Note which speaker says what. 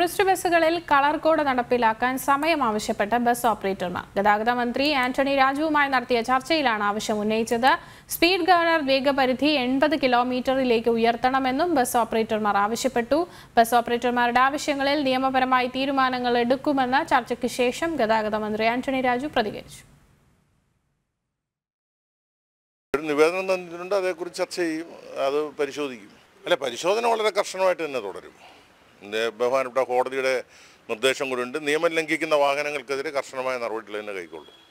Speaker 1: tourist ബസ്സുകളിൽ colour code നടപ്പിലാക്കാൻ സമയം ആവശ്യപ്പെട്ട ബസ് ഓപ്പറേറ്റർമാർ ഗതാഗത മന്ത്രി ആന്റണി രാജുവുമായി നടത്തിയ ചർച്ചയിലാണ് ആവശ്യം ഉന്നയിച്ചത് സ്പീഡ് ഗവർണർ വേഗപരിധി എൺപത് കിലോമീറ്ററിലേക്ക് ഉയർത്തണമെന്നും ബസ് ഓപ്പറേറ്റർമാർ ആവശ്യപ്പെട്ടു ബസ് ഓപ്പറേറ്റർമാരുടെ ആവശ്യങ്ങളിൽ നിയമപരമായി തീരുമാനങ്ങൾ എടുക്കുമെന്ന് ചർച്ചയ്ക്ക് ശേഷം ഗതാഗത മന്ത്രി ആന്റണി രാജു പ്രതികരിച്ചു
Speaker 2: ഒരു നിവേദനം തന്നിട്ടുണ്ട് അതേക്കുറിച്ച് ചർച്ച ചെയ്യും അത് പരിശോധിക്കും അല്ല പരിശോധന വളരെ കർശനമായിട്ട് തന്നെ തുടരും ഇത് ബഹുമാനപ്പെട്ട കോടതിയുടെ നിർദ്ദേശം കൂടിയുണ്ട് നിയമം ലംഘിക്കുന്ന വാഹനങ്ങൾക്കെതിരെ കർശനമായ നടപടികൾ തന്നെ കൈക്കൊള്ളും